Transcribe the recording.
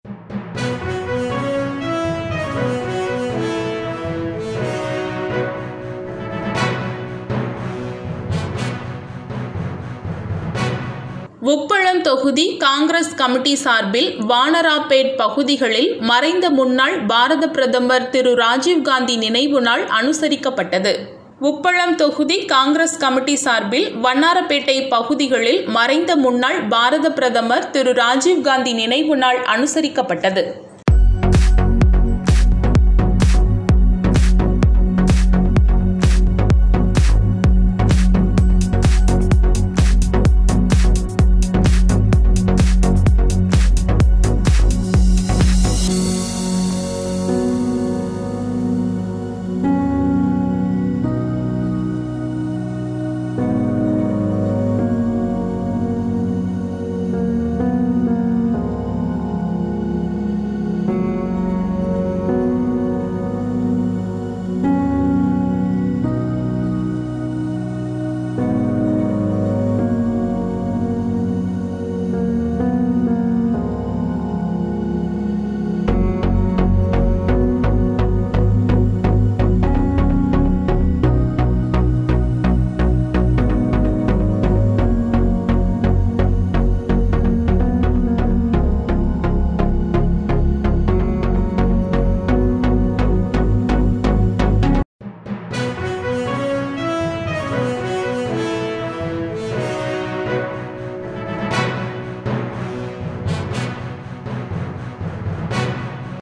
உப்பளம் தொகுதி காங்கிரஸ் கமிட்டி சார்பில் வானராப்பேட் பகுதிகளில் மறைந்த முன்னாள் பாரத பிரதமர் திரு ராஜீவ்காந்தி நினைவு நாள் அனுசரிக்கப்பட்டது உப்பளம் தொகுதி காங்கிரஸ் கமிட்டி சார்பில் வண்ணாரப்பேட்டை பகுதிகளில் மறைந்த முன்னாள் பாரத பிரதமர் திரு ராஜீவ்காந்தி நினைவு நாள் அனுசரிக்கப்பட்டது